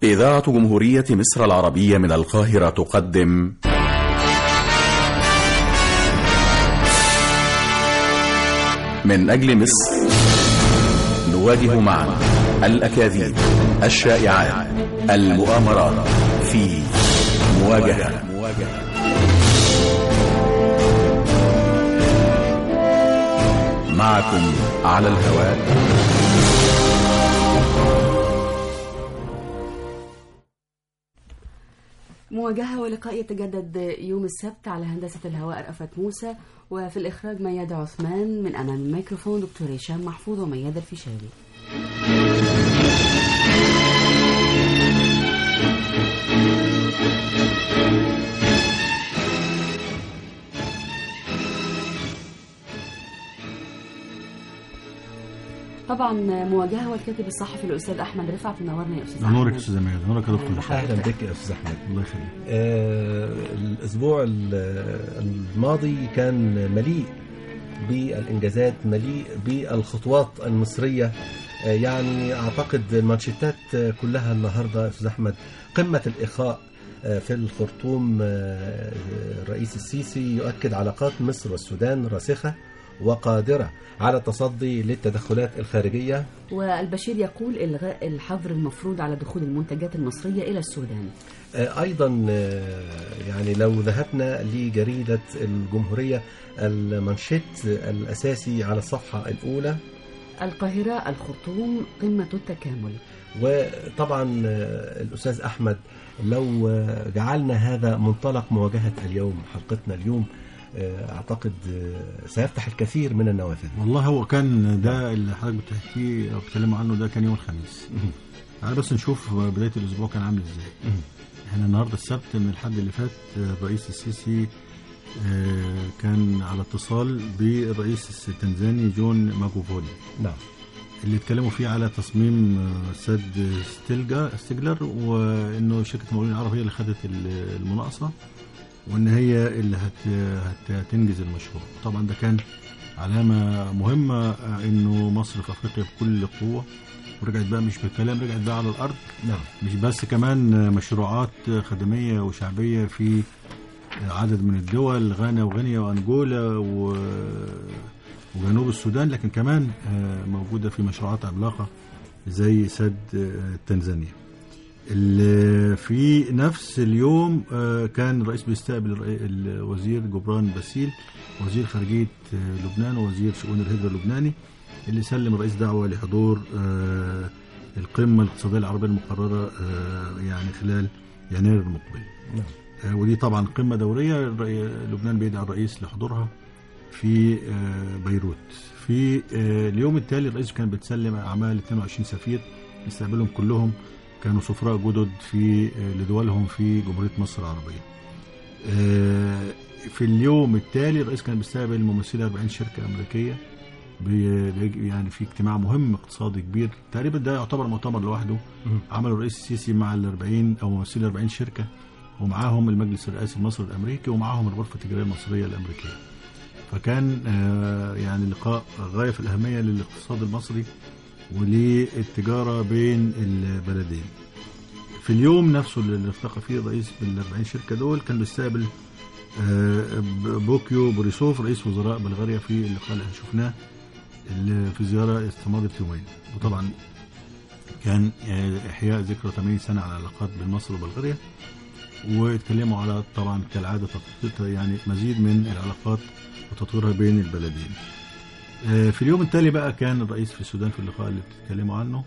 إذاعة جمهورية مصر العربية من القاهرة تقدم من أجل مصر نواجه معا الأكاذيب الشائعات المؤامرات في مواجهة معكم على الهواء مواجهة ولقاء يتجدد يوم السبت على هندسة الهواء رأفت موسى وفي الإخراج مياد عثمان من أمام الميكروفون دكتور هشام محفوظ ومياد الفيشاوي طبعا مواجهة والكاتب الصحفي الأستاذ أحمد رفعت منورنا يا أستاذ نورك يا أحمد. استاذ مياد نورك يا دكتور هشام. اهلا بك يا استاذ احمد الله يخليك آه الاسبوع ال- الماضي كان مليء بالانجازات مليء بالخطوات المصريه آه يعني اعتقد المانشيتات آه، كلها النهارده يا استاذ احمد قمه الاخاء آه، في الخرطوم آه، الرئيس السيسي يؤكد علاقات مصر والسودان راسخه وقادره على التصدي للتدخلات الخارجيه والبشير يقول إلغاء الحظر المفروض على دخول المنتجات المصرية إلى السودان آه، ايضا آه، يعني لو ذهبنا لجريده الجمهوريه المانشيت الاساسي على الصفحه الاولى القاهرة الخرطوم قمة التكامل وطبعا آه، الاستاذ احمد لو آه، جعلنا هذا منطلق مواجهه اليوم حلقتنا اليوم آه، اعتقد آه، سيفتح الكثير من النوافذ والله هو كان ده اللي حضرتك بتحكيه او بتتكلموا عنه ده كان يوم الخميس تعال بس نشوف بدايه الاسبوع كان عامل ازاي احنا النهارده السبت من الحد اللي فات آه، الرئيس السيسي آه، كان على اتصال بالرئيس التنزاني جون ماجوفولي نعم اللي اتكلموا فيه على تصميم آه، سد ستيلجا ستيجلر وانه شركه المقاولين العرب هي اللي خدت ال- المناقصه وان هي اللي هت هت- هتنجز المشروع طبعا ده كان علامه مهمه آه، انه مصر في افريقيا بكل قوه ورجعت بقى مش بالكلام رجعت بقى على الارض نعم مش بس كمان آه، مشروعات آه، خدميه وشعبيه في آه، عدد من الدول غانا وغينيا وانجولا و وجنوب السودان لكن كمان آه، موجودة في مشروعات عملاقة زي سد آه، تنزانيا ال- في نفس اليوم آه، كان الرئيس بيستقبل الرئي- الوزير جبران باسيل وزير خارجية آه، لبنان ووزير شؤون الهجرة اللبناني اللي سلم الرئيس دعوة لحضور آه، القمة الاقتصادية العربية المقررة آه، يعني خلال يناير المقبل نعم آه، ودي طبعا قمة دورية الرئي- لبنان بيدعى الرئيس لحضورها في آه، بيروت في آه، اليوم التالي الرئيس كان بتسلم أعمال 22 سفير يستقبلهم كلهم كانوا سفراء جدد في آه، لدولهم في جمهورية مصر العربية آه، في اليوم التالي الرئيس كان بيستقبل ممثلي 40 شركة أمريكية بي- بيج- يعني في اجتماع مهم اقتصادي كبير تقريبا ده يعتبر مؤتمر لوحده مم. عمله الرئيس السيسي مع ال 40 او ممثلي 40 شركه ومعاهم المجلس الرئاسي المصري الامريكي ومعاهم الغرفه التجاريه المصريه الامريكيه. فكان آه، يعني لقاء غايه في الاهميه للاقتصاد المصري وللتجاره بين البلدين. في اليوم نفسه اللي التقى فيه الرئيس بال 40 شركه دول كان بيستقبل آه، ب- بوكيو بوريسوف رئيس وزراء بلغاريا في اللقاء اللي احنا شفناه اللي في زياره استمرت يومين وطبعا كان آه، احياء ذكرى 80 سنه على العلاقات بين مصر وبلغاريا واتكلموا على طبعا كالعاده تطوير يعني مزيد من العلاقات وتطويرها بين البلدين. آه، في اليوم التالي بقى كان الرئيس في السودان في اللقاء اللي بتتكلموا عنه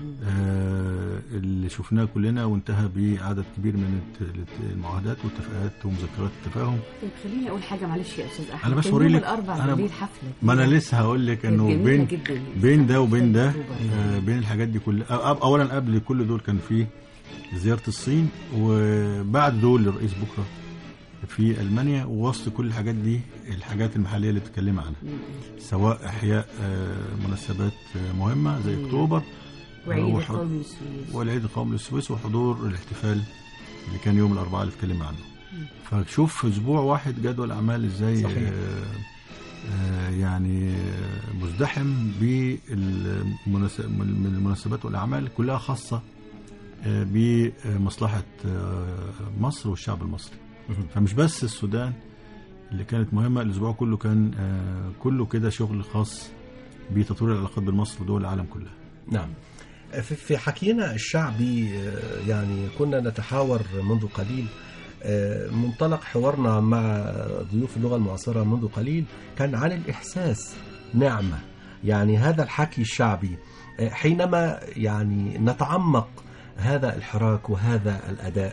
آه، اللي شفناه كلنا وانتهى بعدد كبير من الت- المعاهدات والاتفاقات ومذكرات التفاهم طيب خليني أقول حاجة معلش يا أستاذ أحمد أنا بس كان هوري يوم لك- الأربع أنا- بالليل حفلة ما انا كده. لسه هقول لك كانت انه جميلة بين جدا. بين ده وبين ده أكتوبر. آه، بين الحاجات دي كلها أو- اولا قبل كل دول كان في زياره الصين وبعد دول الرئيس بكره في المانيا ووسط كل الحاجات دي الحاجات المحليه اللي اتكلم عنها مم. سواء احياء آه، مناسبات آه، مهمه زي مم. اكتوبر وعيد وح- القومي للسويس والعيد القومي للسويس وحضور الاحتفال اللي كان يوم الاربعاء اللي اتكلم عنه فشوف في اسبوع واحد جدول اعمال ازاي صحيح. آه، آه، يعني آه، مزدحم بالمناسبات والاعمال كلها خاصه آه، بمصلحة آه، مصر والشعب المصري فمش بس السودان اللي كانت مهمة الأسبوع كله كان آه، كله كده شغل خاص بتطوير العلاقات بين مصر ودول العالم كلها نعم في في حكينا الشعبي آه، يعني كنا نتحاور منذ قليل آه، منطلق حوارنا مع ضيوف اللغة المعاصرة منذ قليل كان عن الإحساس نعمة يعني هذا الحكي الشعبي آه، حينما يعني نتعمق هذا الحراك وهذا الأداء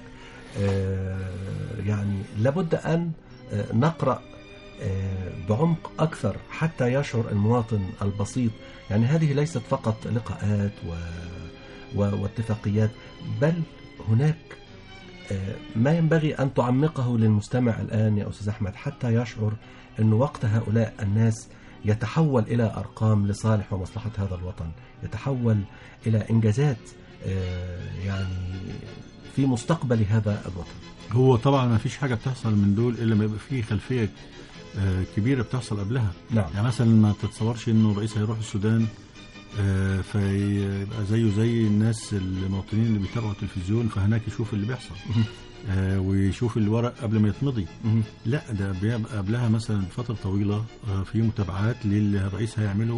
آه، يعني لابد أن آه، نقرأ آه، بعمق أكثر حتى يشعر المواطن البسيط يعني هذه ليست فقط لقاءات و... و... واتفاقيات بل هناك آه، ما ينبغي أن تعمقه للمستمع الآن يا أستاذ أحمد حتى يشعر أن وقت هؤلاء الناس يتحول إلى أرقام لصالح ومصلحة هذا الوطن يتحول إلى إنجازات آه، يعني في مستقبل هذا الوطن هو طبعا ما فيش حاجة بتحصل من دول إلا ما يبقى فيه خلفية آه، كبيرة بتحصل قبلها نعم يعني مثلا ما تتصورش انه الرئيس هيروح السودان آه، فيبقى زيه زي الناس المواطنين اللي بيتابعوا التلفزيون فهناك يشوف اللي بيحصل آه، ويشوف الورق قبل ما يتمضي مهم. لا ده بيبقى قبلها مثلا فترة طويلة آه، في متابعات للي الرئيس هيعمله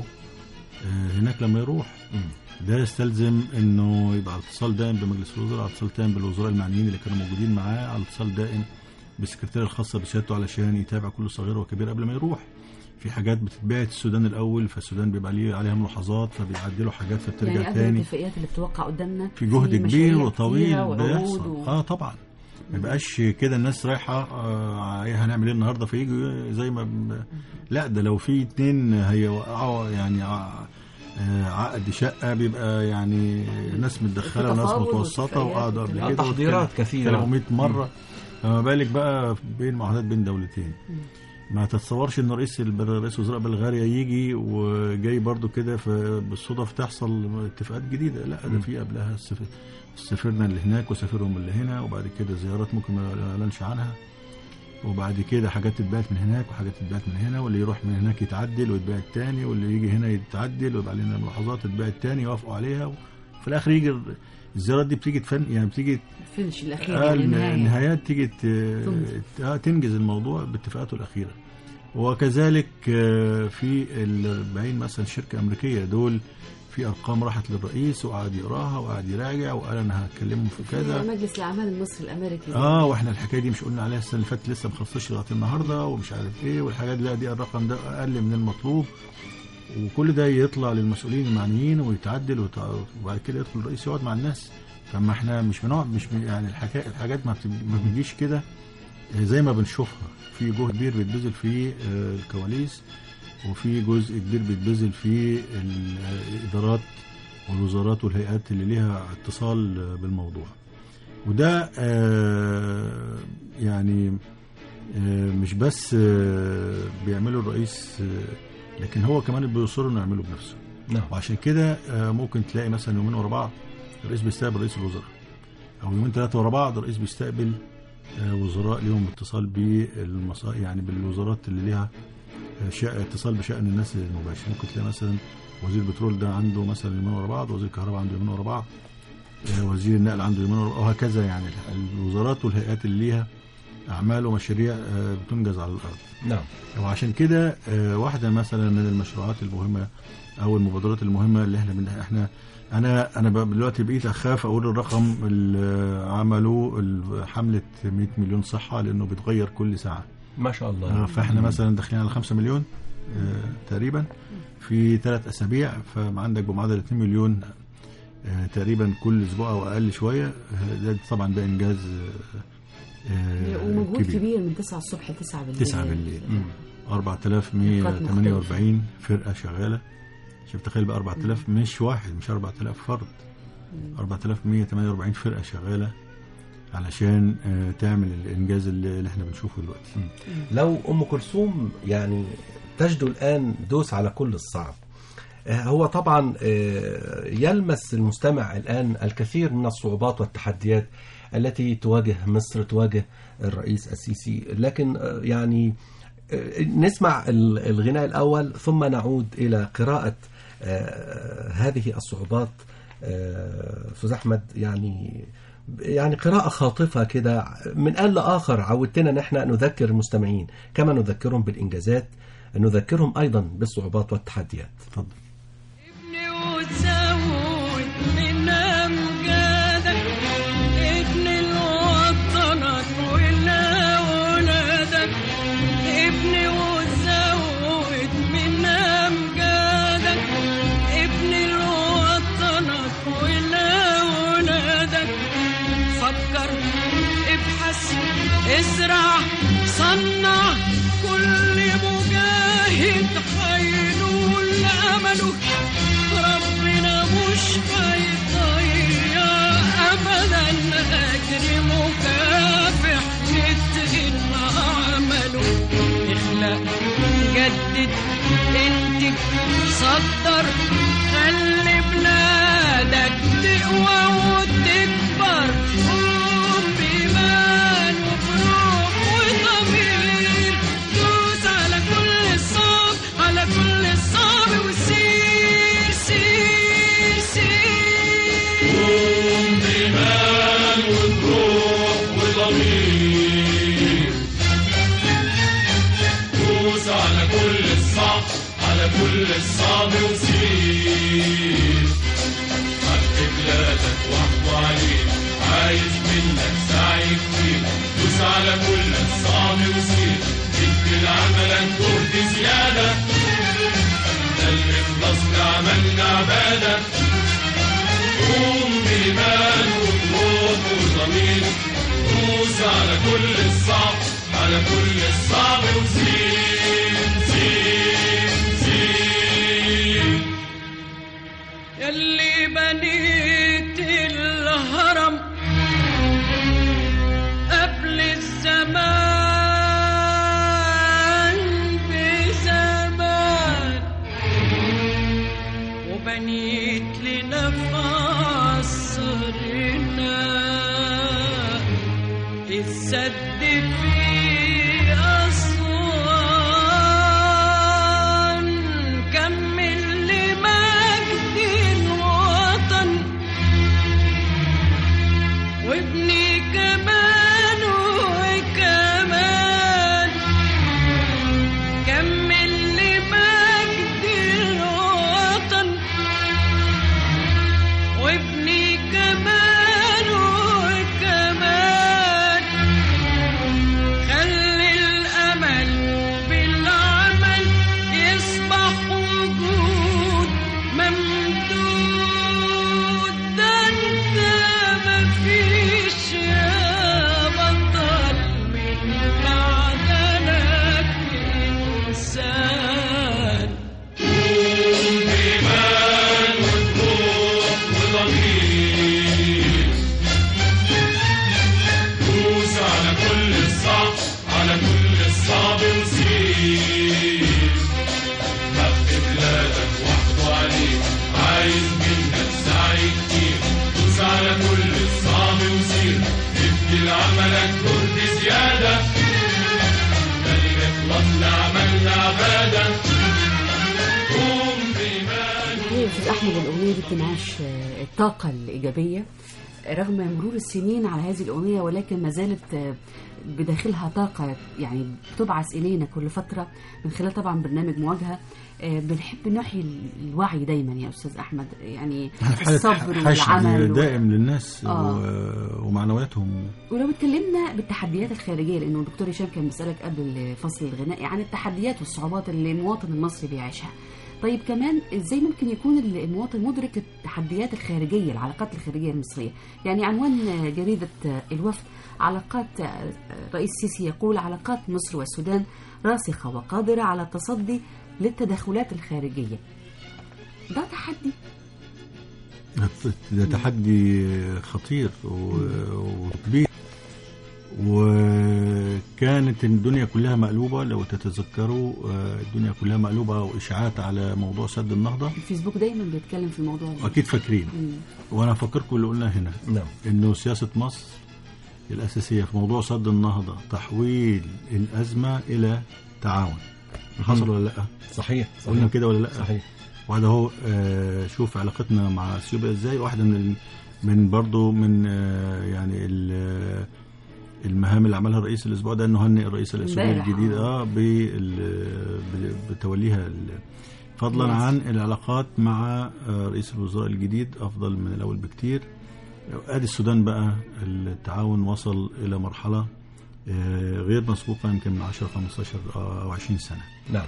آه، هناك لما يروح مم. ده يستلزم انه يبقى على اتصال دائم بمجلس الوزراء على اتصال دائم بالوزراء المعنيين اللي كانوا موجودين معاه على اتصال دائم بالسكرتيرة الخاصة بسيادته علشان يتابع كل صغير وكبير قبل ما يروح في حاجات بتتبعت السودان الاول فالسودان بيبقى ليه عليها ملاحظات فبيعدلوا حاجات فبترجع يعني قبل تاني الاتفاقيات اللي بتوقع قدامنا في جهد كبير مشاريع وطويل كتيرة وعقود بيحصل و... اه طبعا ما يبقاش كده الناس رايحه آه إيه هنعمل ايه النهارده فيجوا زي ما ب... لا ده لو في اتنين هيوقعوا يعني ع- آه، عقد شقه بيبقى يعني ناس متدخله وناس تفاوض متوسطه واتفاقيات وقعدوا قبل وكده. كده تحضيرات كثيرة. كلموا 100 مره فما بالك بقى بين معاهدات بين دولتين ما تتصورش ان رئيس البر- رئيس وزراء بلغاريا يجي وجاي برضو كده فبالصدف تحصل اتفاقات جديده لا ده في قبلها السف- سفيرنا اللي هناك وسفيرهم اللي هنا وبعد كده زيارات ممكن ما اعلنش عنها وبعد كده حاجات تتبعت من هناك وحاجات تتبعت من هنا واللي يروح من هناك يتعدل ويتبعت تاني واللي يجي هنا يتعدل ويبقى علينا ملاحظات تتبعت تاني يوافقوا عليها وفي الاخر يجي ال- الزيارات دي بتيجي تفن يعني بتيجي الفينش الاخير آه، يعني النهايه النهايات تيجي ت- تنجز. آه، تنجز الموضوع باتفاقاته الأخيرة وكذلك آه، في ال 40 مثلا شركة أمريكية دول في أرقام راحت للرئيس وقعد يقراها وقعد يراجع وقال أنا هكلمهم في كذا مجلس الاعمال المصري الامريكي اه واحنا الحكايه دي مش قلنا عليها السنه اللي فاتت لسه ما خلصتش لغايه النهارده ومش عارف ايه والحاجات لا دي الرقم ده اقل من المطلوب وكل ده يطلع للمسؤولين المعنيين ويتعدل وتع- وبعد كده يدخل الرئيس يقعد مع الناس فما احنا مش بنقعد مش بن- يعني الحكايه الحاجات ما بت- ما بتجيش كده زي ما بنشوفها في جهد كبير بيتبذل في آه، الكواليس وفي جزء كبير بيتبذل في الادارات والوزارات والهيئات اللي ليها اتصال آه، بالموضوع وده آه، يعني آه، مش بس آه، بيعمله الرئيس آه، لكن هو كمان اللي بيصر انه يعمله بنفسه نعم وعشان كده آه، ممكن تلاقي مثلا يومين ورا بعض الرئيس بيستقبل رئيس الوزراء او يومين ثلاثه ورا بعض الرئيس بيستقبل آه، وزراء ليهم اتصال بالمصا يعني بالوزارات اللي ليها آه، شا- اتصال بشان الناس المباشر ممكن تلاقي مثلا وزير البترول ده عنده مثلا يومين ورا بعض وزير الكهرباء عنده يومين ورا بعض آه، وزير النقل عنده يومين ورا بعض وهكذا يعني الوزارات والهيئات اللي ليها اعمال ومشاريع آه، بتنجز على الارض نعم وعشان كده آه، واحده مثلا من المشروعات المهمه او المبادرات المهمه اللي احنا بن- احنا انا انا بقى دلوقتي بقيت اخاف اقول الرقم اللي عملوا ال- حمله 100 مليون صحه لانه بيتغير كل ساعه ما شاء آه، الله فاحنا مثلا داخلين على 5 مليون آه، تقريبا في ثلاث اسابيع فعندك بمعدل 2 مليون آه، تقريبا كل اسبوع او اقل شويه آه، ده طبعا ده انجاز آه، آه، ومجهود كبير. كبير من 9 الصبح ل 9 بالليل 9 بالليل مم. 4148 فرقه شغاله شوف تخيل بقى 4000 مش واحد مش 4000 فرد 4148 فرقه شغاله علشان آه، تعمل الانجاز اللي اللي احنا بنشوفه دلوقتي لو ام كلثوم يعني تجدو الان دوس على كل الصعب آه، هو طبعا آه، يلمس المستمع الان الكثير من الصعوبات والتحديات التي تواجه مصر تواجه الرئيس السيسي لكن آه، يعني آه، نسمع ال- الغناء الاول ثم نعود الى قراءه آه، هذه الصعوبات آه، استاذ احمد يعني يعني قراءة خاطفة كده من آن لآخر عودتنا ان احنا نذكر المستمعين كما نذكرهم بالإنجازات نذكرهم أيضا بالصعوبات والتحديات اتفضل ابني وتزود من أمجادك ابني لوطنك ولأولادك ابني وتزود من أمجادك ابني لوطنك ولأولادك فكر ابحث ازرع صنع كل مجاهد هينول امله ربنا مش هيضيع ابدا اجر مكافح نتقن عمله اخلق جدد انتج صدر خلي بلادك تقوى وتكبر قوم بإيمان وبروح وضمير دوس على كل الصعب على كل الصعب وسير سير سير قوم بإيمان وبروح وضمير دوس على كل الصعب على كل الصعب وسير حق بلادك وحده عليك عايز منك سعي كتير دوس على كل الصعب وسير ادي لعملك جهد زيادة ده الإخلاص لعملنا عبادة قوم بإيمان وبروح وضمير دوس على كل الصعب على كل الصعب وزيد زيد زيد يلي بنيت الهرم قبل الزمان بزمان وبنيت لنا في عصرنا السد في أسوان كمل لمجد الوطن وابني كمان وكمان كمل لمجد الوطن وابني كمان وكمان خلي الأمل بالعمل يصبح وجود ممدود ده انت مفيش يا بطل من معدنك إنسان بإيمان وبروح وضمير دوس على كل الصعب على كل الصعب وسير حق بلادك وحده عليك عايز منك سعي كتير دوس على كل الصعب وسير ادي لعملك جهد زيادة ده الإخلاص لعملنا عبادة قوم بإيمان هي يا استاذ احمد الاغنيه دي بتنعش آه، الطاقه الايجابيه رغم مرور السنين على هذه الاغنيه ولكن ما زالت آه، بداخلها طاقه يعني بتبعث الينا كل فتره من خلال طبعا برنامج مواجهه آه، بنحب نحيي الوعي دايما يا استاذ احمد يعني احنا في حالة الصبر حشد والعمل و- دائم للناس آه. و- ومعنوياتهم ولو اتكلمنا بالتحديات الخارجيه لانه الدكتور هشام كان بيسالك قبل الفصل الغنائي عن التحديات والصعوبات اللي المواطن المصري بيعيشها طيب كمان ازاي ممكن يكون المواطن مدرك للتحديات الخارجيه العلاقات الخارجيه المصريه يعني عنوان جريده الوفد علاقات الرئيس السيسي يقول علاقات مصر والسودان راسخه وقادره على التصدي للتدخلات الخارجيه ده تحدي ده تحدي خطير و- وكبير وكانت الدنيا كلها مقلوبة لو تتذكروا آه، الدنيا كلها مقلوبة وإشاعات على موضوع سد النهضة الفيسبوك دايما بيتكلم في الموضوع ده أكيد فاكرين مم. وأنا أفكركم اللي قلنا هنا نعم إنه سياسة مصر الأساسية في موضوع سد النهضة تحويل الأزمة إلى تعاون حصل ولا لأ؟ صحيح قلنا صحيح كده ولا لأ؟ صحيح واحده اهو آه، شوف علاقتنا مع اثيوبيا ازاي واحده من ال- من برضو من آه، يعني ال- المهام اللي عملها الرئيس الاسبوع ده انه هنئ الرئيس الاسبوعي امبارح، الجديد آه. اه بال- ب- بتوليها ال- فضلا كويس. عن العلاقات مع آه، رئيس الوزراء الجديد افضل من الاول بكتير ادي السودان بقى التعاون وصل الى مرحله آه، غير مسبوقه يمكن من 10 15 او 20 سنه نعم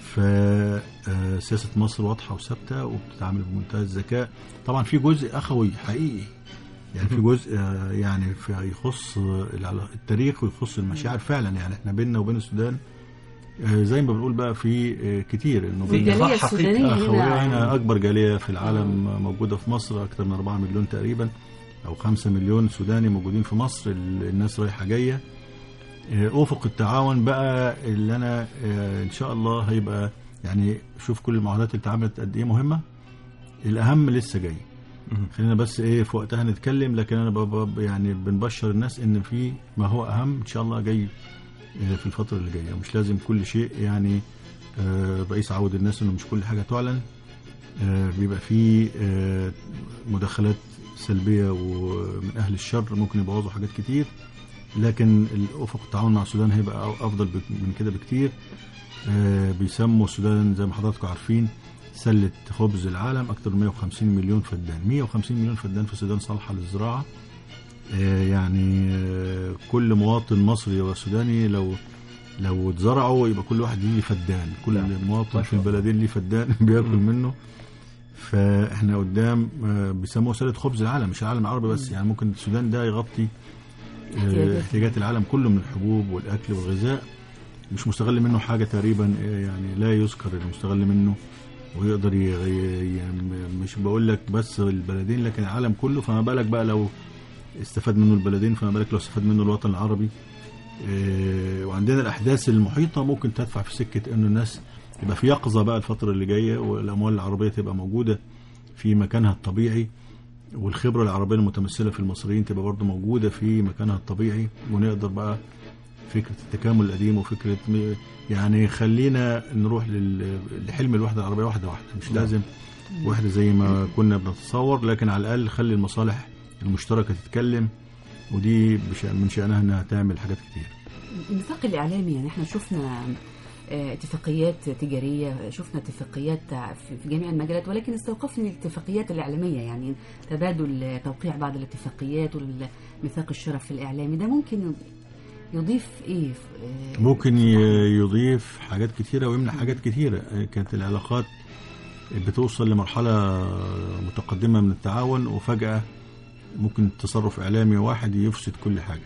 فسياسة مصر واضحة وثابتة وبتتعامل بمنتهى الذكاء طبعا في جزء أخوي حقيقي يعني في جزء آه، يعني في يخص آه، العلا- التاريخ ويخص المشاعر فعلا يعني احنا بيننا وبين السودان آه، زي ما بنقول بقى في آه، كتير انه في بين- الجالية إيقاع حقيقي. السودانية أخوية هنا هنا أكبر جالية في العالم موجودة في مصر أكثر من 4 مليون تقريبا أو 5 مليون سوداني موجودين في مصر ال- الناس رايحة جاية آه، أفق التعاون بقى اللي أنا آه، إن شاء الله هيبقى يعني شوف كل المعاهدات اللي اتعملت قد إيه مهمة الأهم لسه جاي خلينا بس ايه في وقتها نتكلم لكن انا ب- ب- يعني بنبشر الناس ان في ما هو اهم ان شاء الله جاي آه، في الفتره اللي جايه مش لازم كل شيء يعني آه، الرئيس عود الناس انه مش كل حاجه تعلن آه، بيبقى في آه، مداخلات سلبيه ومن اهل الشر ممكن يبوظوا حاجات كتير لكن الافق التعاون مع السودان هيبقى افضل بك- من كده بكتير آه، بيسموا السودان زي ما حضراتكم عارفين سلة خبز العالم أكثر من 150 مليون فدان 150 مليون فدان في السودان صالحة للزراعة آه، يعني آه، كل مواطن مصري وسوداني لو لو اتزرعوا يبقى كل واحد ليه فدان كل نعم. مواطن ما في شاء الله. البلدين ليه فدان بياكل منه فاحنا قدام آه، بيسموه سلة خبز العالم مش العالم العربي بس يعني ممكن السودان ده يغطي آه، احتياجات. احتياجات العالم كله من الحبوب والاكل والغذاء مش مستغل منه حاجه تقريبا آه، يعني لا يذكر المستغل منه ويقدر ي... ي... يعني مش بقول لك بس البلدين لكن العالم كله فما بالك بقى لو استفاد منه البلدين فما بالك لو استفاد منه الوطن العربي آه، وعندنا الاحداث المحيطه ممكن تدفع في سكه انه الناس يبقى في يقظه بقى الفتره اللي جايه والاموال العربيه تبقى موجوده في مكانها الطبيعي والخبره العربيه المتمثله في المصريين تبقى برضه موجوده في مكانها الطبيعي ونقدر بقى فكره التكامل القديم وفكره م- يعني خلينا نروح لل- لحلم الوحده العربيه واحده واحده مش لازم واحده زي ما كنا بنتصور لكن على الاقل خلي المصالح المشتركه تتكلم ودي بشأن من شأنها انها تعمل حاجات كتير النطاق الإعلامي يعني احنا شفنا آه، اتفاقيات تجارية شفنا اتفاقيات في في جميع المجالات ولكن استوقفني الاتفاقيات الإعلامية يعني تبادل توقيع بعض الاتفاقيات والميثاق الشرف الإعلامي ده ممكن يضيف إيه آه، ممكن ي- يضيف حاجات كتيرة ويمنع حاجات كتيرة كانت العلاقات بتوصل لمرحلة متقدمة من التعاون وفجأة ممكن تصرف إعلامي واحد يفسد كل حاجة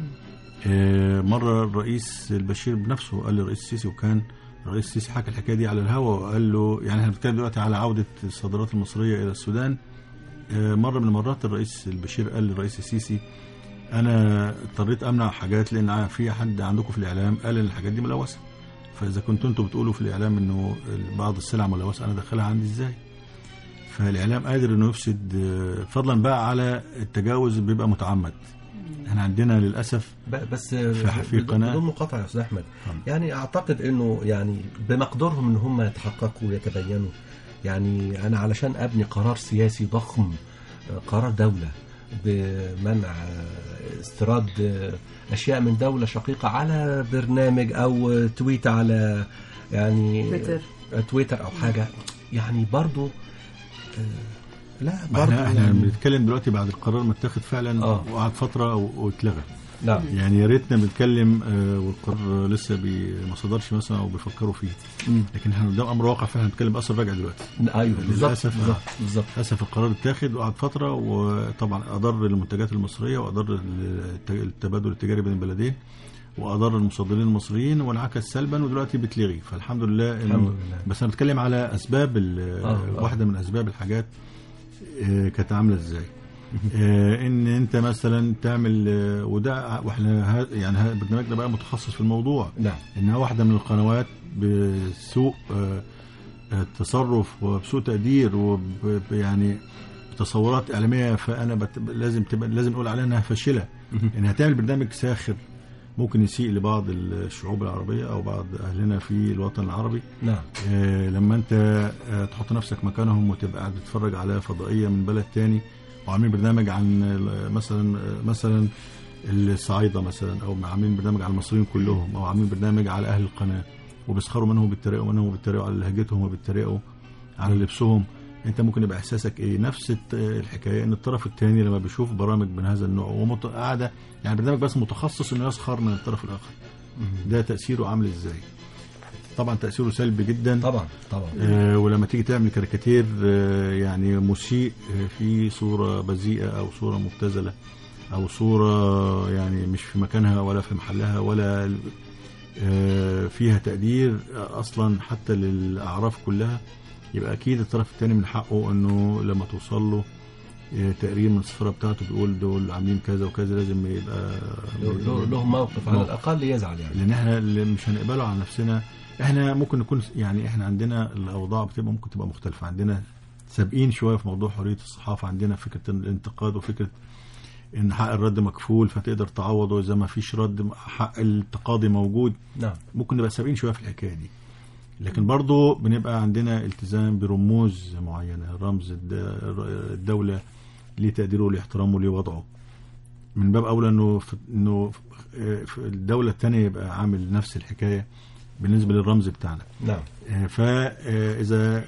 آه، مرة الرئيس البشير بنفسه قال للرئيس السيسي وكان الرئيس السيسي حكى الحكاية دي على الهواء وقال له يعني احنا بنتكلم دلوقتي على عودة الصادرات المصرية إلى السودان آه، مرة من المرات الرئيس البشير قال للرئيس السيسي انا اضطريت امنع حاجات لان في حد عندكم في الاعلام قال ان الحاجات دي ملوثه فاذا كنتوا انتوا بتقولوا في الاعلام انه بعض السلع ملوثه انا ادخلها عندي ازاي فالاعلام قادر انه يفسد آه، فضلا بقى على التجاوز بيبقى متعمد احنا عندنا للاسف ب- بس في- في بدون- قناة. بدون مقاطعه يا استاذ احمد اتفضل. يعني اعتقد انه يعني بمقدورهم ان هم يتحققوا ويتبينوا يعني انا علشان ابني قرار سياسي ضخم آه، قرار دوله بمنع آه، استيراد آه، اشياء من دوله شقيقه على برنامج او تويت على يعني تويتر. آه، تويتر او حاجه يعني برضو آه، لا ما برضو احنا احنا يعني بنتكلم دلوقتي بعد القرار ما اتاخد فعلا آه. وقعد فتره و- واتلغى نعم يعني يا ريتنا بنتكلم آه، والقرار لسه بي ما صدرش مثلا او بيفكروا فيه لكن احنا قدام امر واقع فعلا بنتكلم باثر راجع دلوقتي ايوه بالظبط للأسف. بالظبط بالظبط للاسف القرار اتاخد وقعد فتره وطبعا اضر المنتجات المصريه واضر الت- التبادل التجاري بين البلدين واضر المصدرين المصريين وانعكس سلبا ودلوقتي بتلغي فالحمد لله إنه- الحمد لله. بس انا بتكلم على اسباب ال- آه، آه. واحده من اسباب الحاجات آه، كانت عامله ازاي آه، ان انت مثلا تعمل آه، وده واحنا ها- يعني ها- البرنامج ده بقى متخصص في الموضوع نعم انها واحده من القنوات بسوء آه، آه، تصرف وبسوء تقدير وب يعني تصورات اعلاميه فانا بت... لازم تبقى لازم نقول عليها انها فاشله انها تعمل برنامج ساخر ممكن يسيء لبعض الشعوب العربيه او بعض اهلنا في الوطن العربي نعم آه، لما انت آه، تحط نفسك مكانهم وتبقى قاعد تتفرج على فضائيه من بلد تاني وعاملين برنامج عن آه، مثلا آه، مثلا الصعايده مثلا او عاملين برنامج على المصريين كلهم او عاملين برنامج على اهل القناه وبيسخروا منهم وبيتريقوا منهم وبيتريقوا على لهجتهم وبيتريقوا على لبسهم انت ممكن يبقى احساسك ايه نفس الت- الحكايه ان الطرف الثاني لما بيشوف برامج من هذا النوع ومت- قاعده يعني برنامج بس متخصص انه يسخر من الطرف الاخر ده تاثيره عامل ازاي طبعا تاثيره سلبي جدا طبعا طبعا آه، ولما تيجي تعمل كاريكاتير آه، يعني مسيء آه، في صورة بذيئة أو صورة مبتذلة أو صورة يعني مش في مكانها ولا في محلها ولا آه، فيها تقدير آه، أصلا حتى للأعراف كلها يبقى أكيد الطرف الثاني من حقه إنه لما توصل له آه، تقرير من السفارة بتاعته بيقول دول عاملين كذا وكذا لازم يبقى له- له له موقف على موقف. الاقل يزعل يعني لان احنا اللي مش هنقبله على نفسنا احنا ممكن نكون يعني احنا عندنا الاوضاع بتبقى ممكن تبقى مختلفه عندنا سابقين شويه في موضوع حريه الصحافه عندنا فكره الانتقاد وفكره ان حق الرد مكفول فتقدر تعوضه اذا ما فيش رد حق التقاضي موجود نعم ممكن نبقى سابقين شويه في الحكايه دي لكن برضو بنبقى عندنا التزام برموز معينه رمز الد- الدوله ليه تقديره وليه احترامه وليه وضعه من باب اولى انه في انه في- في الدوله الثانيه يبقى عامل نفس الحكايه بالنسبه للرمز بتاعنا نعم فاذا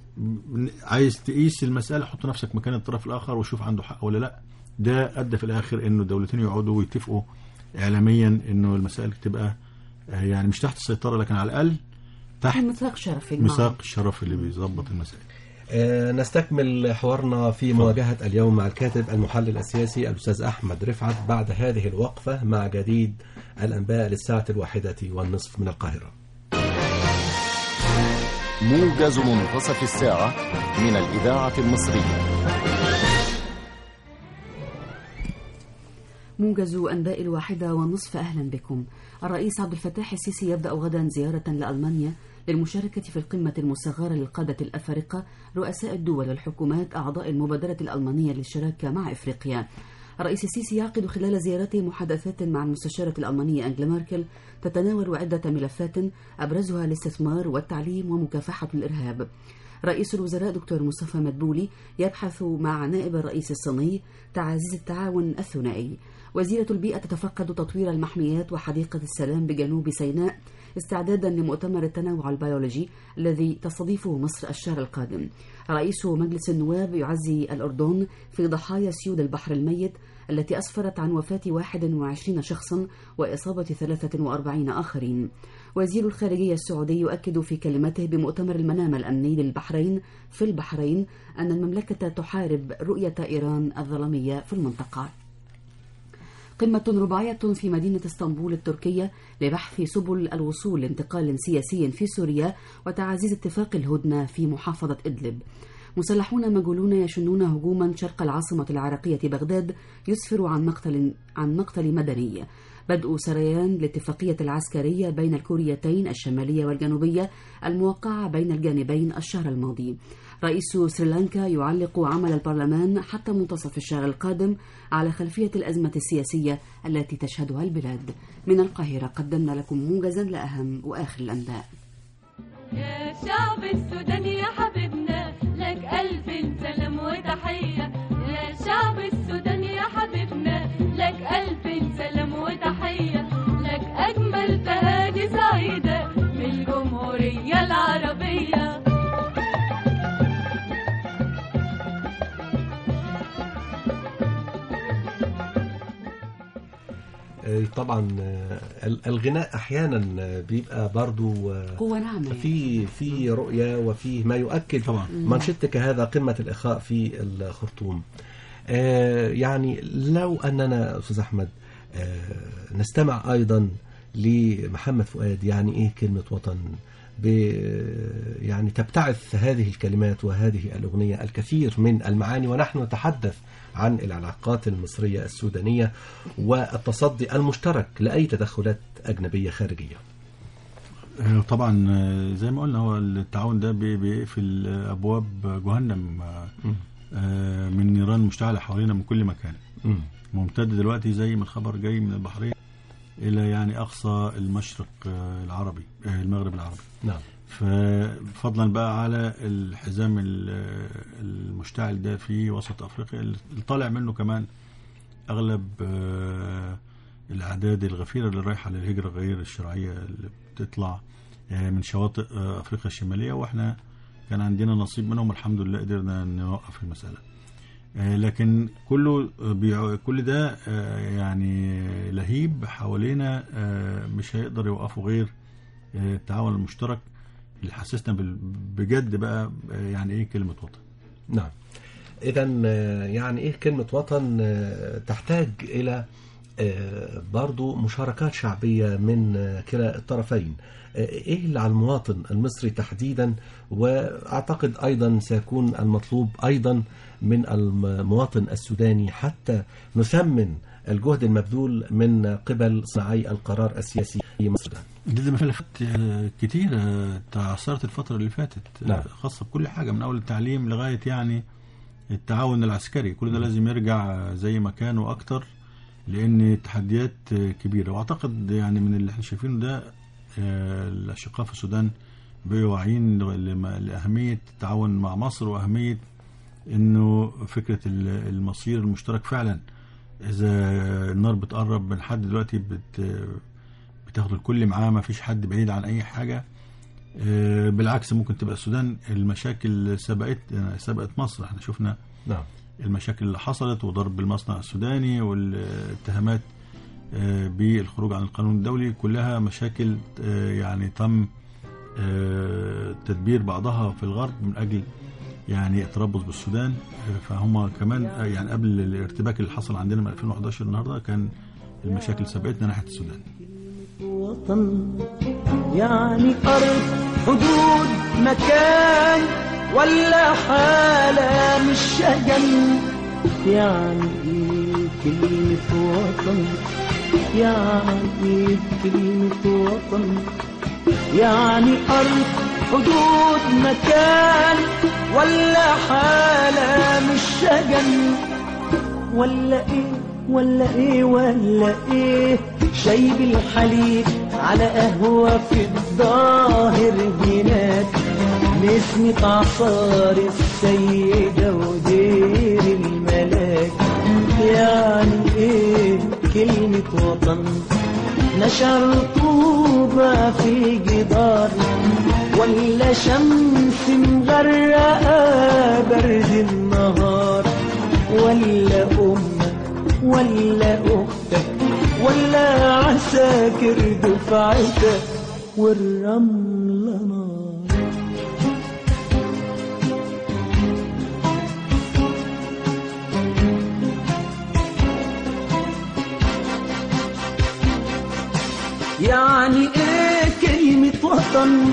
عايز تقيس المساله حط نفسك مكان الطرف الاخر وشوف عنده حق ولا لا ده ادى في الاخر انه الدولتين يقعدوا ويتفقوا اعلاميا انه المسائل تبقى آه، يعني مش تحت السيطره لكن على الاقل تحت ميثاق شرفي ميثاق الشرف اللي بيظبط المسائل آه، نستكمل حوارنا في مواجهة اليوم مع الكاتب المحلل السياسي الأستاذ أحمد رفعت بعد هذه الوقفة مع جديد الأنباء للساعة الواحدة والنصف من القاهرة موجز منتصف الساعة من الإذاعة المصرية موجز أنباء الواحدة والنصف أهلا بكم الرئيس عبد الفتاح السيسي يبدأ غدا زيارة لألمانيا للمشاركة في القمة المصغرة للقادة الأفارقة رؤساء الدول والحكومات أعضاء المبادرة الألمانية للشراكة مع إفريقيا الرئيس السيسي يعقد خلال زيارته محادثات مع المستشارة الألمانية أنجلا ميركل تتناول عدة ملفات أبرزها الاستثمار والتعليم ومكافحة الإرهاب رئيس الوزراء دكتور مصطفى مدبولي يبحث مع نائب الرئيس الصيني تعزيز التعاون الثنائي وزيرة البيئة تتفقد تطوير المحميات وحديقة السلام بجنوب سيناء استعدادا لمؤتمر التنوع البيولوجي الذي تستضيفه مصر الشهر القادم رئيس مجلس النواب يعزي الأردن في ضحايا سيول البحر الميت التي أسفرت عن وفاة 21 شخصا وإصابة 43 آخرين وزير الخارجية السعودي يؤكد في كلمته بمؤتمر المنامة الأمني للبحرين في البحرين أن المملكة تحارب رؤية إيران الظلمية في المنطقة قمة رباعية في مدينة اسطنبول التركية لبحث سبل الوصول لانتقال سياسي في سوريا وتعزيز اتفاق الهدنة في محافظة إدلب مسلحون مجهولون يشنون هجوما شرق العاصمة العراقية بغداد يسفر عن مقتل عن مقتل مدني بدء سريان الاتفاقية العسكرية بين الكوريتين الشمالية والجنوبية الموقعة بين الجانبين الشهر الماضي رئيس سريلانكا يعلق عمل البرلمان حتى منتصف الشهر القادم على خلفية الأزمة السياسية التي تشهدها البلاد من القاهرة قدمنا لكم موجزا لأهم وآخر الأنباء يا شعب السودان يا حبيبنا لك ألف سلام وتحية يا شعب السودان يا حبيبنا لك ألف سلام وتحية لك أجمل تهاني سعيدة من الجمهورية العربية آه، طبعا آه، ال- الغناء أحيانا آه، بيبقى برضو آه، قوة ناعمة في في رؤية وفي ما يؤكد طبعا. منشدتك هذا قمة الإخاء في الخرطوم آه، يعني لو أننا أستاذ أحمد آه، نستمع أيضا لمحمد فؤاد يعني إيه كلمة وطن ب يعني تبتعث هذه الكلمات وهذه الأغنية الكثير من المعاني ونحن نتحدث عن العلاقات المصرية السودانية والتصدي المشترك لأي تدخلات أجنبية خارجية آه، طبعا آه، زي ما قلنا هو التعاون ده بي- بيقفل آه، ابواب جهنم آه، آه، من نيران مشتعله حوالينا من كل مكان مم. ممتد دلوقتي زي ما الخبر جاي من البحرين الى يعني اقصى المشرق آه، العربي آه، المغرب العربي نعم ففضلا بقى على الحزام ال- المشتعل ده في وسط افريقيا اللي طالع منه كمان اغلب آه، الاعداد الغفيره اللي رايحه للهجره غير الشرعيه اللي بتطلع آه، من شواطئ آه، افريقيا الشماليه واحنا كان عندنا نصيب منهم الحمد لله قدرنا نوقف المساله آه، لكن كله آه، بيع- كل ده آه، يعني لهيب حوالينا آه، مش هيقدر يوقفه غير آه، التعاون المشترك اللي حسسنا بال- بجد بقى آه، يعني ايه كلمه وطن نعم إذا يعني إيه كلمة وطن آه، تحتاج إلى آه، برضو مشاركات شعبية من آه، كلا الطرفين آه، إيه اللي على المواطن المصري تحديدا وأعتقد أيضا سيكون المطلوب أيضا من المواطن السوداني حتى نثمن الجهد المبذول من قبل صناعي القرار السياسي في مصر دي ملفات آه، كتير آه، تعثرت الفترة اللي فاتت آه، نعم. خاصة بكل حاجة من أول التعليم لغاية يعني التعاون العسكري كل ده لازم يرجع آه، زي ما كان وأكتر لأن التحديات آه، كبيرة وأعتقد يعني من اللي احنا شايفينه ده آه، الأشقاء في السودان بقوا واعيين لم- لأهمية التعاون مع مصر وأهمية إنه فكرة ال- المصير المشترك فعلا إذا النار بتقرب من حد دلوقتي بت بتاخد الكل معاه ما فيش حد بعيد عن اي حاجه آه، بالعكس ممكن تبقى السودان المشاكل سبقت سبقت مصر احنا شفنا نعم المشاكل اللي حصلت وضرب المصنع السوداني والاتهامات آه، بالخروج عن القانون الدولي كلها مشاكل آه، يعني تم آه، تدبير بعضها في الغرب من اجل يعني التربص بالسودان آه، فهم كمان آه، يعني قبل الارتباك اللي حصل عندنا من 2011 النهارده كان المشاكل سبقتنا ناحيه السودان وطن يعني أرض حدود مكان ولا حالة مش شجن يعني إيه كلمة وطن يعني إيه كلمة وطن يعني أرض حدود مكان ولا حالة مش شجن ولا ايه ولا ايه ولا ايه شاي بالحليب على قهوة في الظاهر هناك نسمة عصار السيدة ودير الملاك يعني ايه كلمة وطن نشر طوبة في جدار ولا شمس مغرقة برد النهار ولا أمك ولا أختك ولا عساكر دفعتك والرملة نار يعني ايه كلمة وطن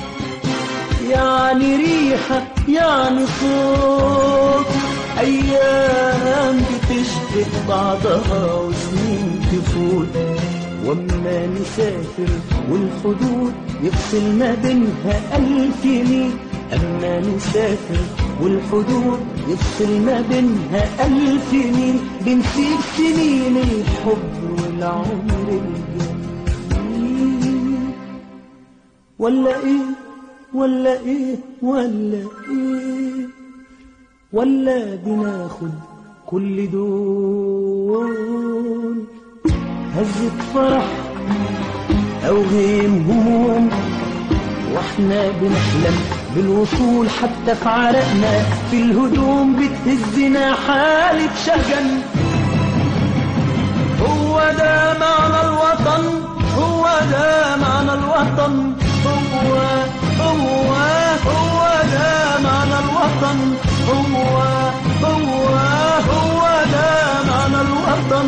يعني ريحة يعني صوت أيام بتشبه بعضها وسنين تفوت وأما نسافر والحدود يفصل ما بينها ألف ميل أما نسافر والحدود يفصل ما بينها ألف ميل بنسيب سنين الحب والعمر الجميل ولا ايه ولا ايه ولا ايه ولا بناخد كل دول هزة فرح او غيم هموم واحنا بنحلم بالوصول حتى في عرقنا في الهدوم بتهزنا حالة شجن هو ده معنى الوطن هو ده معنى الوطن هو هو هو ده معنى الوطن هو هو هو ده معنى الوطن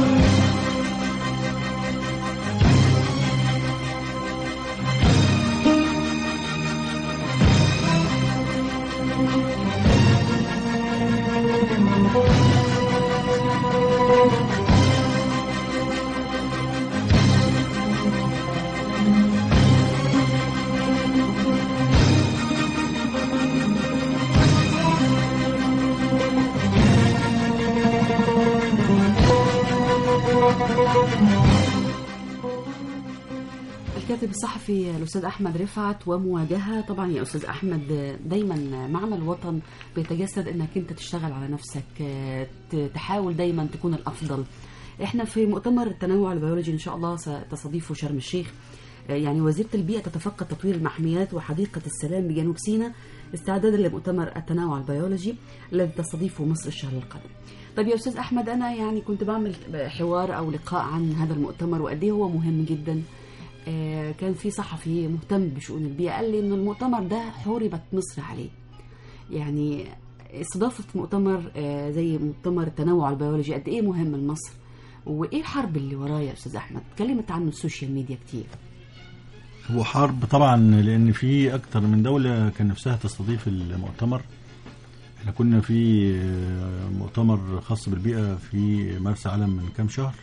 الكاتب الصحفي الاستاذ احمد رفعت ومواجهه طبعا يا استاذ احمد دايما معنى الوطن بيتجسد انك انت تشتغل على نفسك ت- تحاول دايما تكون الافضل احنا في مؤتمر التنوع البيولوجي ان شاء الله ستستضيفه شرم الشيخ يعني وزيره البيئه تتفقد تطوير المحميات وحديقه السلام بجنوب سيناء استعدادا لمؤتمر التنوع البيولوجي الذي تستضيفه مصر الشهر القادم طيب يا استاذ احمد انا يعني كنت بعمل حوار او لقاء عن هذا المؤتمر وقد ايه هو مهم جدا آه، كان في صحفي مهتم بشؤون البيئه قال لي ان المؤتمر ده حوربت مصر عليه يعني استضافه مؤتمر آه، زي مؤتمر التنوع البيولوجي قد ايه مهم لمصر وايه الحرب اللي وراه يا استاذ احمد اتكلمت عنه السوشيال ميديا كتير هو حرب طبعا لان في اكتر من دوله كان نفسها تستضيف المؤتمر احنا كنا في آه، مؤتمر خاص بالبيئه في مرسى علم من كام شهر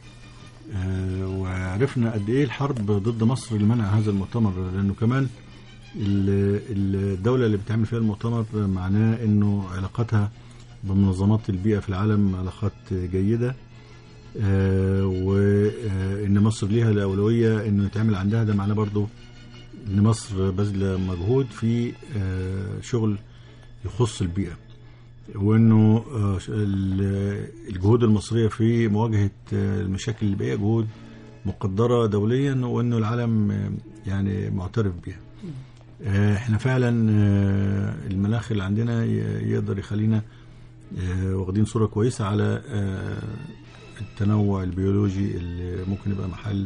آه، وعرفنا قد ايه الحرب ضد مصر لمنع هذا المؤتمر لانه كمان ال- ال- الدوله اللي بتعمل فيها المؤتمر معناه انه علاقاتها بمنظمات البيئه في العالم علاقات جيده آه، وان مصر ليها الاولويه انه يتعمل عندها ده معناه برضو ان مصر باذله مجهود في آه، شغل يخص البيئه وانه آه، ش- ال- الجهود المصريه في مواجهه آه، المشاكل البيئيه جهود مقدره دوليا وانه العالم آه، يعني معترف بها آه، احنا فعلا آه، المناخ اللي عندنا ي- يقدر يخلينا آه، واخدين صوره كويسه على آه، التنوع البيولوجي اللي ممكن يبقى محل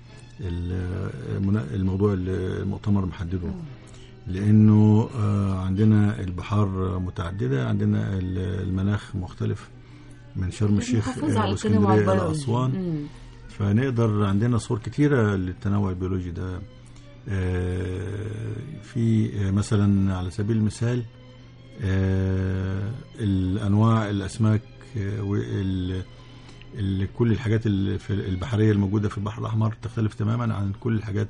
ال- المنا- الموضوع اللي المؤتمر محدده لانه آه، عندنا البحار متعدده عندنا ال- المناخ مختلف من شرم الشيخ المحافظة آه، على التنوع واسكندريه الى البيولوجي. اسوان مم. فنقدر عندنا صور كتيرة للتنوع البيولوجي ده آه، في آه، مثلا على سبيل المثال آه، الأنواع الأسماك آه، وال ال- كل الحاجات ال- في البحرية الموجودة في البحر الأحمر تختلف تماما عن كل الحاجات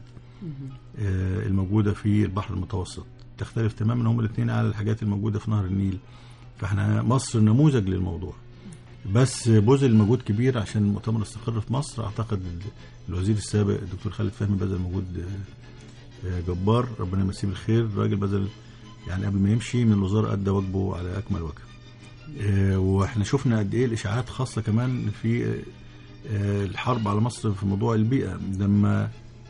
آه، الموجودة في البحر المتوسط تختلف تماما هم الاثنين على الحاجات الموجودة في نهر النيل فاحنا مصر نموذج للموضوع بس بذل مجهود كبير عشان المؤتمر يستقر في مصر اعتقد الوزير السابق الدكتور خالد فهمي بذل مجهود آه، آه، جبار ربنا يمسيه بالخير الراجل بذل يعني قبل ما يمشي من الوزاره ادى واجبه على اكمل وجه آه، واحنا شفنا قد ايه الاشاعات خاصه كمان في آه، آه، الحرب على مصر في موضوع البيئه لما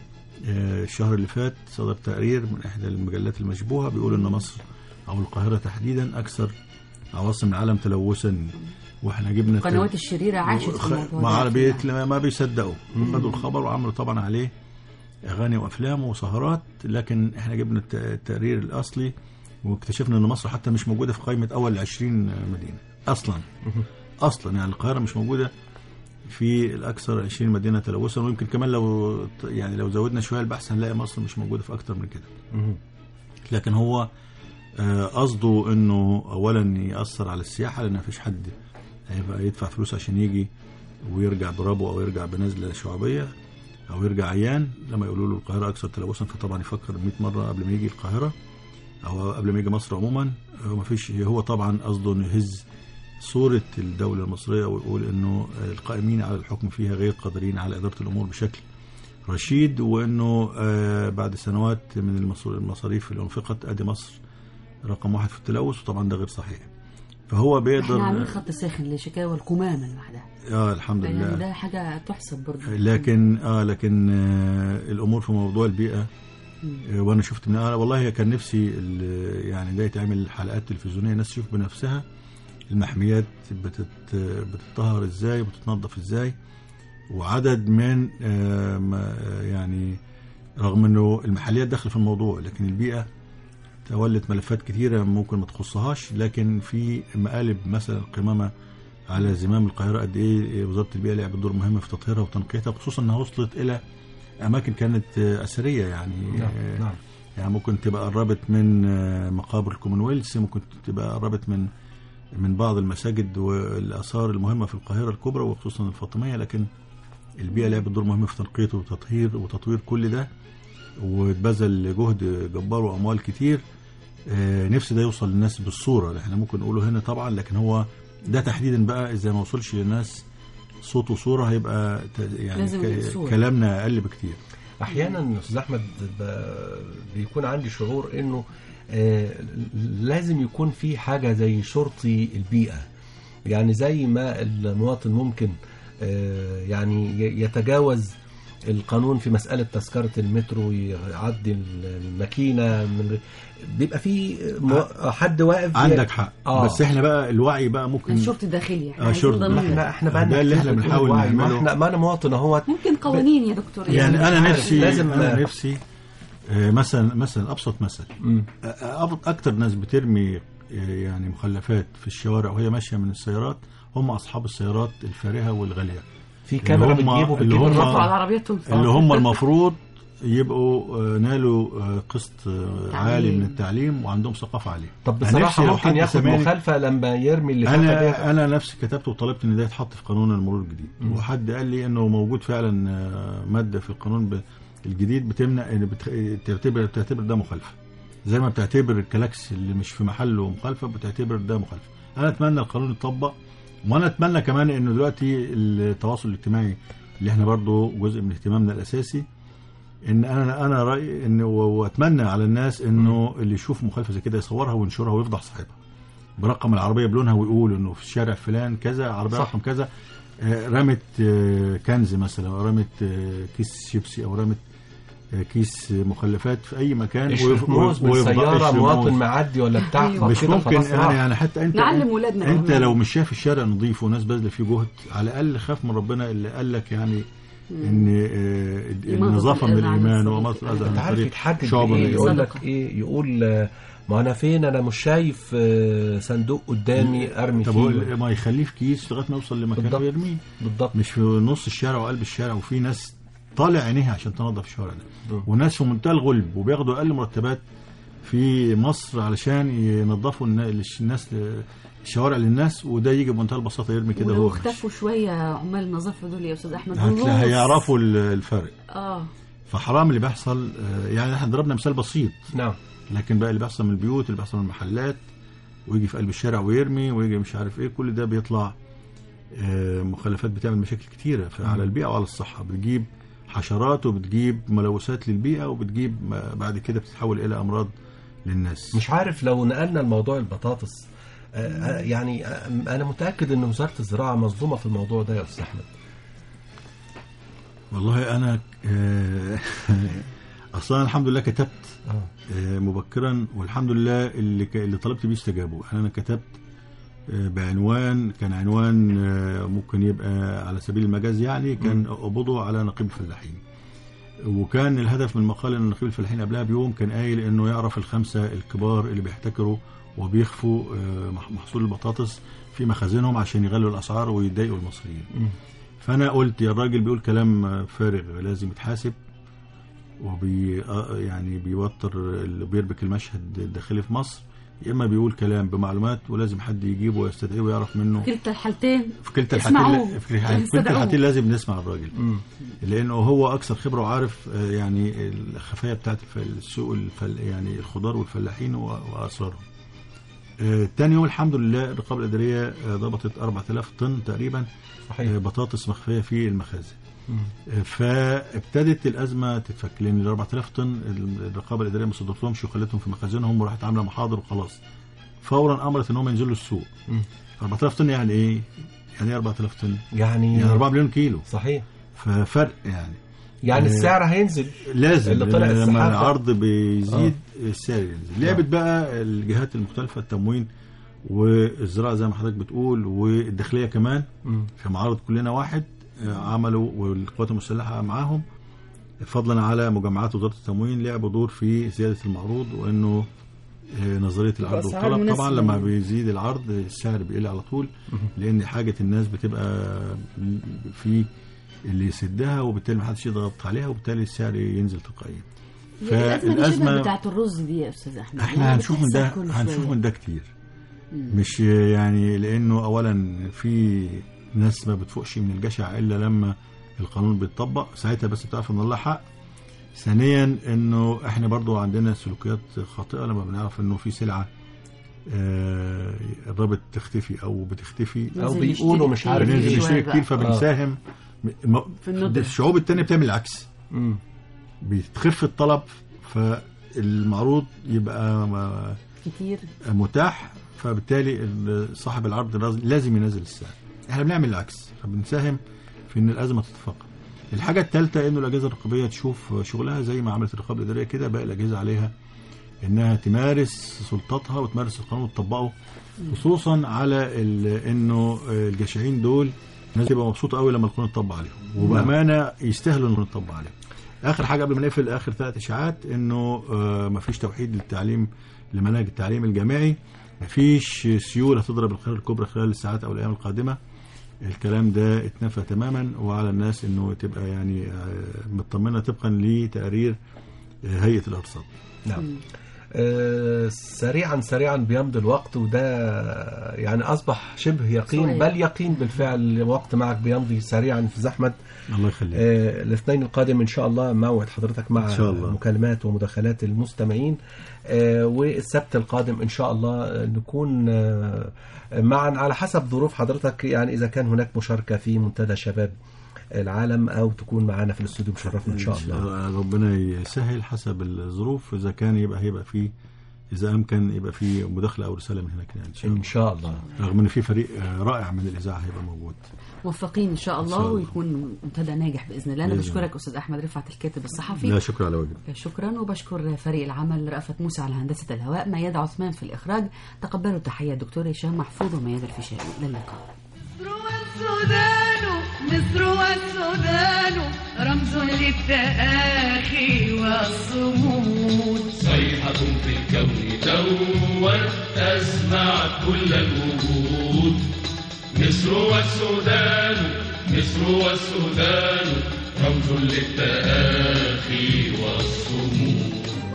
آه، الشهر اللي فات صدر تقرير من احدى المجلات المشبوهه بيقول ان مصر او القاهره تحديدا اكثر عواصم العالم تلوثا واحنا جبنا القنوات الشريره عاشت في خ- الموضوع ما ده. عربية ما بيصدقوا خدوا الخبر وعملوا طبعا عليه اغاني وافلام وسهرات لكن احنا جبنا الت- التقرير الاصلي واكتشفنا ان مصر حتى مش موجوده في قائمه اول 20 مدينه اصلا اصلا يعني القاهره مش موجوده في الاكثر 20 مدينه تلوثا ويمكن كمان لو يعني لو زودنا شويه البحث هنلاقي مصر مش موجوده في اكتر من كده لكن هو آه، قصده انه اولا ياثر على السياحه لان مفيش حد هيبقى يدفع فلوس عشان يجي ويرجع برابو او يرجع بنزله شعبيه او يرجع عيان لما يقولوا له القاهره اكثر تلوثا فطبعا يفكر 100 مره قبل ما يجي القاهره او قبل ما يجي مصر عموما هو مفيش هو طبعا قصده انه يهز صوره الدوله المصريه ويقول انه القائمين على الحكم فيها غير قادرين على اداره الامور بشكل رشيد وانه آه، بعد سنوات من المصر- المصاريف اللي انفقت ادي مصر رقم واحد في التلوث وطبعا ده غير صحيح فهو بيقدر احنا عاملين خط ساخن لشكاوى القمامه لوحدها اه الحمد يعني لله ده حاجه تحسب برضه لكن اه لكن آه الامور في موضوع البيئه آه وانا شفت ان آه والله كان نفسي ال- يعني ده يتعمل حلقات تلفزيونيه الناس تشوف بنفسها المحميات بتت بتطهر ازاي وبتتنظف ازاي وعدد من آه ما- آه، يعني رغم انه المحليات داخله في الموضوع لكن البيئه تولت ملفات كثيره ممكن ما تخصهاش لكن في مقالب مثلا القمامه على زمام القاهره قد ايه وزاره البيئه لعبت دور مهم في تطهيرها وتنقيتها خصوصا انها وصلت الى اماكن كانت آه، اثريه يعني نعم آه، نعم يعني ممكن تبقى قربت من آه، مقابر الكومنولث ممكن تبقى قربت من من بعض المساجد والاثار المهمه في القاهره الكبرى وخصوصا الفاطميه لكن البيئه لعبت دور مهم في تنقيته وتطهير وتطوير كل ده واتبذل جهد جبار واموال كتير آه، نفسي ده يوصل للناس بالصوره اللي احنا ممكن نقوله هنا طبعا لكن هو ده تحديدا بقى اذا ما وصلش للناس صوت وصوره هيبقى ت- يعني لازم ك- صورة. كلامنا اقل بكتير احيانا استاذ احمد ب- بيكون عندي شعور انه آه، لازم يكون في حاجه زي شرطي البيئه يعني زي ما المواطن ممكن آه، يعني ي- يتجاوز القانون في مسألة تذكرة المترو يعدي الماكينة من غير- بيبقى في مو- حد واقف عندك حق آه. بس احنا بقى الوعي بقى ممكن الشرطي الداخلي احنا آه، عايزين شرطي. ما ضمير. احنا احنا بقى ده اللي احنا بنحاول ما نعمله. احنا ما انا مواطن اهوت ممكن قوانين يا دكتور يعني مش انا عارف. نفسي لازم- لازم انا نفسي آه، مثلا مثلا ابسط مثل مم. آه، أب- اكتر ناس بترمي آه، يعني مخلفات في الشوارع وهي ماشيه من السيارات هم اصحاب السيارات الفارهه والغاليه في كاميرا اللي هم- بتجيبه اللي بتجيب هم- الرقم. رفعوا على عربيتهم اللي هم المفروض يبقوا آه، نالوا آه، قسط آه، عالي من التعليم وعندهم ثقافه عاليه طب أنا بصراحة نفسي لو ممكن حد ياخد سامعني- مخالفة لما يرمي اللي فاتها دي انا انا نفسي كتبت وطلبت ان ده يتحط في قانون المرور الجديد مم. وحد قال لي انه موجود فعلا آه، ماده في القانون ب- الجديد بتمنع ان بتخ... بتعتبر بتعتبر ده مخالفه زي ما بتعتبر الكلاكس اللي مش في محله مخالفه بتعتبر ده مخالفه انا اتمنى القانون يطبق وانا اتمنى كمان انه دلوقتي التواصل الاجتماعي اللي احنا برضو جزء من اهتمامنا الاساسي ان انا انا رايي ان و- واتمنى على الناس انه اللي يشوف مخالفه زي كده يصورها وينشرها ويفضح صاحبها برقم العربيه بلونها ويقول انه في الشارع فلان كذا عربيه صح. رقم كذا آه، رمت آه، كنز مثلا او رمت آه، كيس شيبسي او رمت آه، كيس مخلفات في اي مكان اشرف موز ويفضح- بالسيارة اشرف مواطن موز. معدي ولا بتاع أيوة. مش كده ممكن خلاص يعني, راح. يعني حتى انت نعلم ولادنا انت كمان. لو مش شايف الشارع نظيف وناس باذله فيه جهد على الاقل خاف من ربنا اللي قال لك يعني ان آه، إماطة النظافه من الأذى عن الايمان الطريق. ومطر الاذى عن انت عارف الطريق يتحجج شعبة من بإيه؟ الإيمان. يقول لك صدقة. ايه يقول آه، ما انا فين انا مش شايف آه، صندوق قدامي ارمي طب هو فيه ما يخليه في كيس لغايه ما يوصل لمكان بالضبط. ويرميه بالضبط مش في نص الشارع وقلب الشارع وفي ناس طالع عينيها عشان تنظف الشوارع ده مم. وناس في منتهى الغلب وبياخدوا اقل مرتبات في مصر علشان ينظفوا النا- الناس الشوارع للناس وده يجي بمنتهى البساطه يرمي كده ولو هو اختفوا شويه عمال النظافه دول يا استاذ احمد هتلاقي بالنص. هيعرفوا ال- الفرق اه فحرام اللي بيحصل آه، يعني احنا ضربنا مثال بسيط نعم لكن بقى اللي بيحصل من البيوت اللي بيحصل من المحلات ويجي في قلب الشارع ويرمي ويجي مش عارف ايه كل ده بيطلع آه، مخلفات بتعمل مشاكل كتيره على البيئه وعلى الصحه بتجيب حشرات وبتجيب ملوثات للبيئه وبتجيب ما- بعد كده بتتحول الى امراض للناس مش عارف لو نقلنا الموضوع البطاطس آه، آه، يعني آه، انا متاكد ان وزاره الزراعه مظلومه في الموضوع ده يا استاذ احمد والله انا آه، اصلا الحمد لله كتبت اه آه، مبكرا والحمد لله اللي ك- اللي طلبت بيه استجابوا انا كتبت آه، بعنوان كان عنوان آه، ممكن يبقى على سبيل المجاز يعني كان قبضوا على نقيب الفلاحين وكان الهدف من المقال ان نقيب الفلاحين قبلها بيوم كان قايل انه يعرف الخمسه الكبار اللي بيحتكروا وبيخفوا آه، مح- محصول البطاطس في مخازنهم عشان يغلوا الاسعار ويضايقوا المصريين مم. فانا قلت يا الراجل بيقول كلام آه، فارغ لازم يتحاسب وبي آه، يعني بيوتر اللي بيربك المشهد الداخلي في مصر يا اما بيقول كلام بمعلومات ولازم حد يجيبه ويستدعيه ويعرف منه كلتا الحالتين في كلتا اسمعوه. الحالتين في الح- في كلتا استدعوه. الحالتين لازم نسمع الراجل مم. لانه هو اكثر خبره وعارف آه، يعني الخفايا بتاعت الف- السوق الفل يعني الخضار والفلاحين و- واسرارهم. آه، تاني يوم الحمد لله الرقابه الاداريه آه، ضبطت 4000 طن تقريبا آه، صحيح بطاطس مخفيه في المخازن. مم. آه، فابتدت الازمه تتفك لان ال 4000 طن الرقابه الاداريه ما صدرتهمش وخلتهم في مخازنهم وراحت عامله محاضر وخلاص. فورا امرت ان هم ينزلوا السوق. مم. 4000 طن يعني ايه؟ يعني ايه 4000 طن؟ يعني يعني 4 مليون كيلو صحيح ففرق يعني يعني آه، السعر هينزل لازم اللي طلع لأن السحاب لما ده. العرض بيزيد السعر ينزل لعبت بقى الجهات المختلفه التموين والزراعه زي ما حضرتك بتقول والداخليه كمان مم. في معارض كلنا واحد آه، عملوا والقوات المسلحه معاهم فضلا على مجمعات وزاره التموين لعبوا دور في زياده المعروض وانه آه، نظريه العرض بأسعار والطلب طبعا مناسبة لما يعني. بيزيد العرض السعر بيقل على طول لان حاجه الناس بتبقى في اللي يسدها وبالتالي ما حدش يضغط عليها وبالتالي السعر ينزل تلقائيا هي الازمه دي فالأزمة- شبه بتاعت الرز دي يا استاذ احمد احنا يعني هنشوف من بتحصل ده كل هنشوف شوية. من ده كتير مم. مش يعني لانه اولا في ناس ما بتفوقش من الجشع الا لما القانون بيتطبق ساعتها بس بتعرف ان الله حق ثانيا انه احنا برضو عندنا سلوكيات خاطئه لما بنعرف انه في سلعه آه، قربت تختفي او بتختفي او ننزل بيقولوا نشتري مش كتير. عارف بننزل شوية نشتري بقى. كتير فبنساهم الم- في الندرة. الشعوب التانية بتعمل العكس مم. بتخف الطلب فالمعروض يبقى م- كتير متاح فبالتالي ال- صاحب العرض لاز- لازم ينزل السعر احنا بنعمل العكس فبنساهم في ان الازمه تتفاقم الحاجه الثالثه انه الاجهزه الرقابيه تشوف شغلها زي ما عملت الرقابه الاداريه كده باقي الاجهزه عليها انها تمارس سلطاتها وتمارس القانون وتطبقه خصوصا على ال- انه الجشعين دول الناس تبقى مبسوطه قوي لما القانون يطبق عليهم وبامانه يستاهلوا ان القانون يطبق عليهم اخر حاجه قبل ما نقفل اخر ثلاث اشاعات انه آه، مفيش توحيد للتعليم لمناهج التعليم الجامعي مفيش سيوله هتضرب القاهره الكبرى خلال الساعات او الايام القادمه الكلام ده اتنفى تماما وعلى الناس انه تبقى يعني آه، مطمنه طبقا لتقارير آه، هيئه الارصاد نعم آه، سريعا سريعا بيمضي الوقت وده يعني اصبح شبه يقين صحيح. بل يقين بالفعل الوقت معك بيمضي سريعا في زحمه الله يخليك آه، الاثنين القادم ان شاء الله موعد حضرتك مع إن شاء الله. مكالمات ومداخلات المستمعين آه، والسبت القادم ان شاء الله آه، نكون آه، معا على حسب ظروف حضرتك يعني اذا كان هناك مشاركه في منتدى شباب العالم او تكون معنا في الاستوديو مشرفنا ان شاء الله ربنا يسهل حسب الظروف اذا كان يبقى هيبقى فيه اذا امكن يبقى فيه مداخله او رساله من هناك يعني ان شاء الله ان شاء الله رغم ان في فريق آه، رائع من الاذاعه هيبقى موجود موفقين ان شاء الله شاء الله. ويكون منتدى ناجح باذن الله انا بإذن بشكرك الله. استاذ احمد رفعت الكاتب الصحفي لا شكرا على واجب شكرا وبشكر فريق العمل رأفت موسى على هندسة الهواء مياد عثمان في الإخراج تقبلوا تحية الدكتور هشام محفوظ ومياد الفيشاوي للقاء والسودان مصر والسودان رمز للتآخي والصمود صيحة في الكون دوت أسمعت كل الوجود مصر والسودان مصر والسودان رمز للتآخي والصمود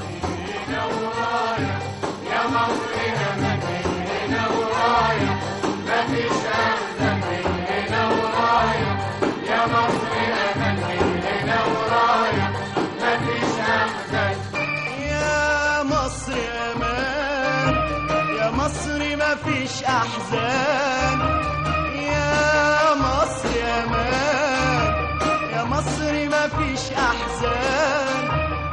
يا مصر امان يا مصر ما فيش احزان يا مصر امان يا مصر ما فيش احزان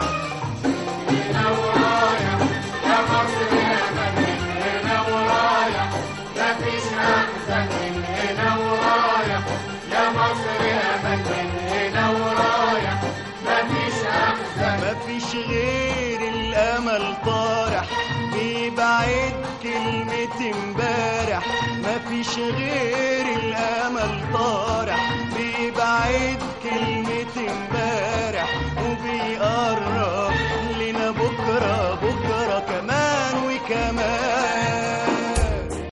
ما فيش غير الامل طارح بيبعد كلمة امبارح ما فيش غير الامل طارح بيبعد كلمة